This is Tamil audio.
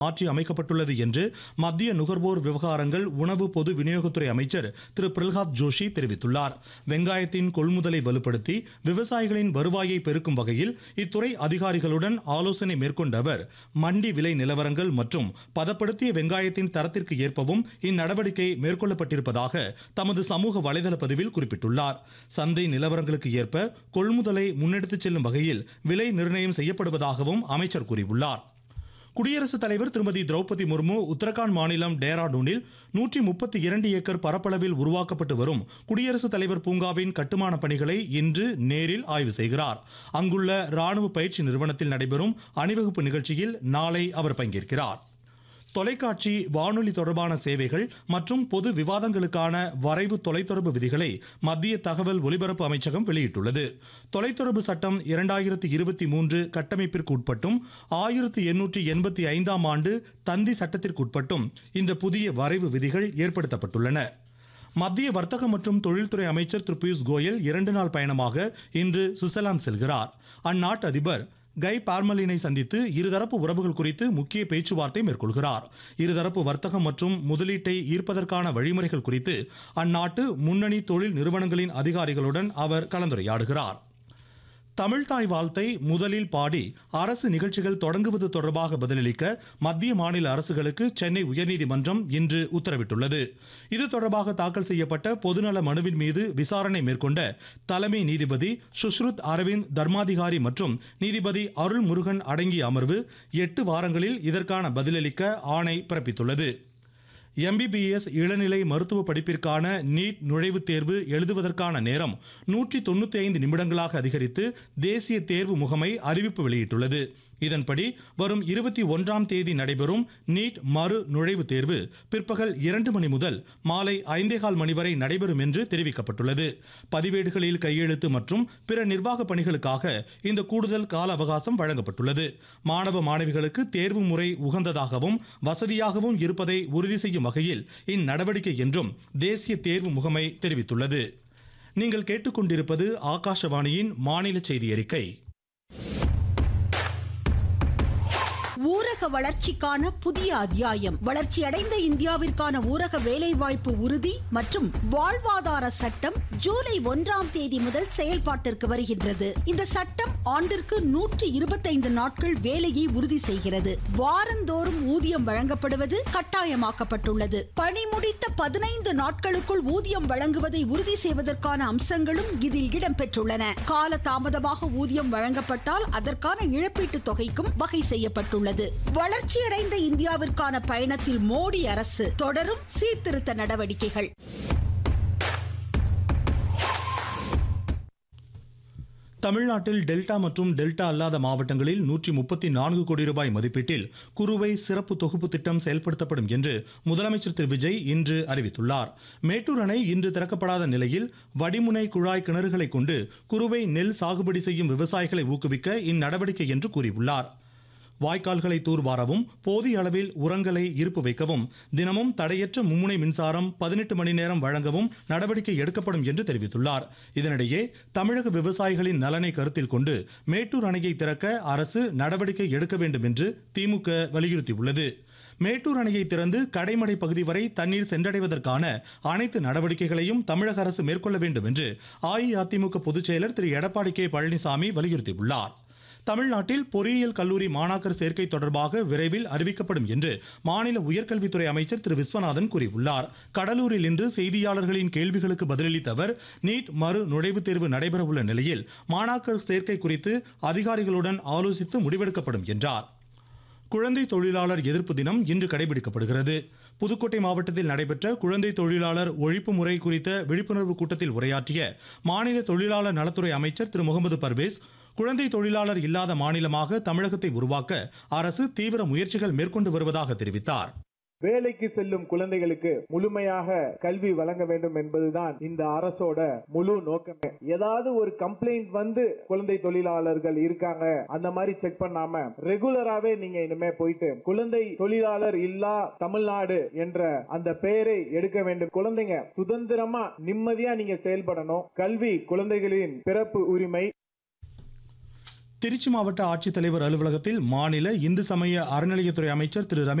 மாற்றி அமைக்கப்பட்டுள்ளது என்று மத்திய நுகர்வோர் விவகாரங்கள் உணவு பொது விநியோகத்துறை அமைச்சர் திரு பிரல்ஹாத் ஜோஷி தெரிவித்துள்ளார் வெங்காயத்தின் கொள்முதலை வலுப்படுத்தி விவசாயிகளின் வருவாயை பெருக்கும் வகையில் இத்துறை அதிகாரிகளுடன் ஆலோசனை மேற்கொண்ட அவர் மண்டி விலை நிலவரங்கள் மற்றும் பதப்படுத்திய வெங்காயத்தின் தரத்திற்கு ஏற்பவும் இந்நடவடிக்கை மேற்கொள்ளப்பட்டிருப்பதாக தமது சமூக வலைதள பதிவில் குறிப்பிட்டுள்ளார் சந்தை நிலவரங்களுக்கு ஏற்ப கொள்முதலை முன்னெடுத்துச் செல்லும் வகையில் விலை நிர்ணயம் செய்யப்படுவதாகவும் அமைச்சர் கூறியுள்ளார் குடியரசுத் தலைவர் திருமதி திரௌபதி முர்மு உத்தரகாண்ட் மாநிலம் டேராடூனில் நூற்றி முப்பத்தி இரண்டு ஏக்கர் பரப்பளவில் உருவாக்கப்பட்டு வரும் குடியரசுத் தலைவர் பூங்காவின் கட்டுமான பணிகளை இன்று நேரில் ஆய்வு செய்கிறார் அங்குள்ள ராணுவ பயிற்சி நிறுவனத்தில் நடைபெறும் அணிவகுப்பு நிகழ்ச்சியில் நாளை அவர் பங்கேற்கிறார் தொலைக்காட்சி வானொலி தொடர்பான சேவைகள் மற்றும் பொது விவாதங்களுக்கான வரைவு தொலைத்தொடர்பு விதிகளை மத்திய தகவல் ஒலிபரப்பு அமைச்சகம் வெளியிட்டுள்ளது தொலைத்தொடர்பு சட்டம் இரண்டாயிரத்தி இருபத்தி மூன்று கட்டமைப்பிற்கு உட்பட்டும் ஆயிரத்தி எண்ணூற்றி எண்பத்தி ஐந்தாம் ஆண்டு தந்தி சட்டத்திற்குட்பட்டும் இந்த புதிய வரைவு விதிகள் ஏற்படுத்தப்பட்டுள்ளன மத்திய வர்த்தக மற்றும் தொழில்துறை அமைச்சர் திரு பியூஷ் கோயல் இரண்டு நாள் பயணமாக இன்று சுவிட்சர்லாந்து செல்கிறார் அந்நாட்டு அதிபர் கை பார்மலினை சந்தித்து இருதரப்பு உறவுகள் குறித்து முக்கிய பேச்சுவார்த்தை மேற்கொள்கிறார் இருதரப்பு வர்த்தகம் மற்றும் முதலீட்டை ஈர்ப்பதற்கான வழிமுறைகள் குறித்து அந்நாட்டு முன்னணி தொழில் நிறுவனங்களின் அதிகாரிகளுடன் அவர் கலந்துரையாடுகிறார் தமிழ்தாய் வாழ்த்தை முதலில் பாடி அரசு நிகழ்ச்சிகள் தொடங்குவது தொடர்பாக பதிலளிக்க மத்திய மாநில அரசுகளுக்கு சென்னை உயர்நீதிமன்றம் இன்று உத்தரவிட்டுள்ளது இது தொடர்பாக தாக்கல் செய்யப்பட்ட பொதுநல மனுவின் மீது விசாரணை மேற்கொண்ட தலைமை நீதிபதி சுஷ்ருத் அரவிந்த் தர்மாதிகாரி மற்றும் நீதிபதி அருள் முருகன் அடங்கிய அமர்வு எட்டு வாரங்களில் இதற்கான பதிலளிக்க ஆணை பிறப்பித்துள்ளது எம்பிபிஎஸ் இளநிலை மருத்துவ படிப்பிற்கான நீட் நுழைவுத் தேர்வு எழுதுவதற்கான நேரம் நூற்றி தொண்ணூற்றி ஐந்து நிமிடங்களாக அதிகரித்து தேசிய தேர்வு முகமை அறிவிப்பு வெளியிட்டுள்ளது இதன்படி வரும் இருபத்தி ஒன்றாம் தேதி நடைபெறும் நீட் மறு நுழைவுத் தேர்வு பிற்பகல் இரண்டு மணி முதல் மாலை ஐந்தேகால் மணி வரை நடைபெறும் என்று தெரிவிக்கப்பட்டுள்ளது பதிவேடுகளில் கையெழுத்து மற்றும் பிற நிர்வாக பணிகளுக்காக இந்த கூடுதல் கால அவகாசம் வழங்கப்பட்டுள்ளது மாணவ மாணவிகளுக்கு தேர்வு முறை உகந்ததாகவும் வசதியாகவும் இருப்பதை உறுதி செய்யும் வகையில் இந்நடவடிக்கை என்றும் தேசிய தேர்வு முகமை தெரிவித்துள்ளது நீங்கள் கேட்டுக்கொண்டிருப்பது ஆகாஷவாணியின் மாநில செய்தி அறிக்கை ஊரக வளர்ச்சிக்கான புதிய அத்தியாயம் வளர்ச்சியடைந்த இந்தியாவிற்கான ஊரக வேலைவாய்ப்பு உறுதி மற்றும் வாழ்வாதார சட்டம் ஜூலை ஒன்றாம் தேதி முதல் செயல்பாட்டிற்கு வருகின்றது இந்த சட்டம் ஆண்டிற்கு நூற்றி இருபத்தைந்து நாட்கள் வேலையை உறுதி செய்கிறது வாரந்தோறும் ஊதியம் வழங்கப்படுவது கட்டாயமாக்கப்பட்டுள்ளது பணி முடித்த பதினைந்து நாட்களுக்குள் ஊதியம் வழங்குவதை உறுதி செய்வதற்கான அம்சங்களும் இதில் இடம்பெற்றுள்ளன கால தாமதமாக ஊதியம் வழங்கப்பட்டால் அதற்கான இழப்பீட்டுத் தொகைக்கும் வகை செய்யப்பட்டுள்ளது வளர்ச்சியடைந்த இந்தியாவிற்கான பயணத்தில் மோடி அரசு தொடரும் சீர்திருத்த நடவடிக்கைகள் தமிழ்நாட்டில் டெல்டா மற்றும் டெல்டா அல்லாத மாவட்டங்களில் நூற்றி முப்பத்தி நான்கு கோடி ரூபாய் மதிப்பீட்டில் குறுவை சிறப்பு தொகுப்பு திட்டம் செயல்படுத்தப்படும் என்று முதலமைச்சர் திரு விஜய் இன்று அறிவித்துள்ளார் மேட்டூர் அணை இன்று திறக்கப்படாத நிலையில் வடிமுனை குழாய் கிணறுகளை கொண்டு குறுவை நெல் சாகுபடி செய்யும் விவசாயிகளை ஊக்குவிக்க இந்நடவடிக்கை என்று கூறியுள்ளார் வாய்க்கால்களை தூர்வாரவும் போதிய அளவில் உரங்களை இருப்பு வைக்கவும் தினமும் தடையற்ற மும்முனை மின்சாரம் பதினெட்டு மணி நேரம் வழங்கவும் நடவடிக்கை எடுக்கப்படும் என்று தெரிவித்துள்ளார் இதனிடையே தமிழக விவசாயிகளின் நலனை கருத்தில் கொண்டு மேட்டூர் அணையை திறக்க அரசு நடவடிக்கை எடுக்க வேண்டும் என்று திமுக வலியுறுத்தியுள்ளது மேட்டூர் அணையை திறந்து கடைமடை பகுதி வரை தண்ணீர் சென்றடைவதற்கான அனைத்து நடவடிக்கைகளையும் தமிழக அரசு மேற்கொள்ள வேண்டும் என்று அஇஅதிமுக பொதுச் செயலர் திரு எடப்பாடி கே பழனிசாமி வலியுறுத்தியுள்ளார் தமிழ்நாட்டில் பொறியியல் கல்லூரி மாணாக்கர் சேர்க்கை தொடர்பாக விரைவில் அறிவிக்கப்படும் என்று மாநில உயர்கல்வித்துறை அமைச்சர் திரு விஸ்வநாதன் கூறியுள்ளார் கடலூரில் இன்று செய்தியாளர்களின் கேள்விகளுக்கு பதிலளித்த அவர் நீட் மறு நுழைவுத் தேர்வு நடைபெறவுள்ள நிலையில் மாணாக்கர் சேர்க்கை குறித்து அதிகாரிகளுடன் ஆலோசித்து முடிவெடுக்கப்படும் என்றார் குழந்தை தொழிலாளர் எதிர்ப்பு தினம் இன்று கடைபிடிக்கப்படுகிறது புதுக்கோட்டை மாவட்டத்தில் நடைபெற்ற குழந்தை தொழிலாளர் ஒழிப்பு முறை குறித்த விழிப்புணர்வு கூட்டத்தில் உரையாற்றிய மாநில தொழிலாளர் நலத்துறை அமைச்சர் திரு முகமது பர்வேஸ் குழந்தை தொழிலாளர் இல்லாத மாநிலமாக தமிழகத்தை உருவாக்க அரசு தீவிர முயற்சிகள் மேற்கொண்டு வருவதாக தெரிவித்தார் வேலைக்கு செல்லும் குழந்தைகளுக்கு முழுமையாக கல்வி வழங்க வேண்டும் என்பதுதான் இந்த அரசோட முழு நோக்கமே ஏதாவது ஒரு கம்ப்ளைண்ட் வந்து குழந்தை தொழிலாளர்கள் இருக்காங்க அந்த மாதிரி செக் பண்ணாம ரெகுலராவே நீங்க இனிமே போயிட்டு குழந்தை தொழிலாளர் இல்லா தமிழ்நாடு என்ற அந்த பெயரை எடுக்க வேண்டும் குழந்தைங்க சுதந்திரமா நிம்மதியா நீங்க செயல்படணும் கல்வி குழந்தைகளின் பிறப்பு உரிமை திருச்சி மாவட்ட ஆட்சித்தலைவர் அலுவலகத்தில் மாநில இந்து சமய அறநிலையத்துறை அமைச்சர் திரு ரமேஷ்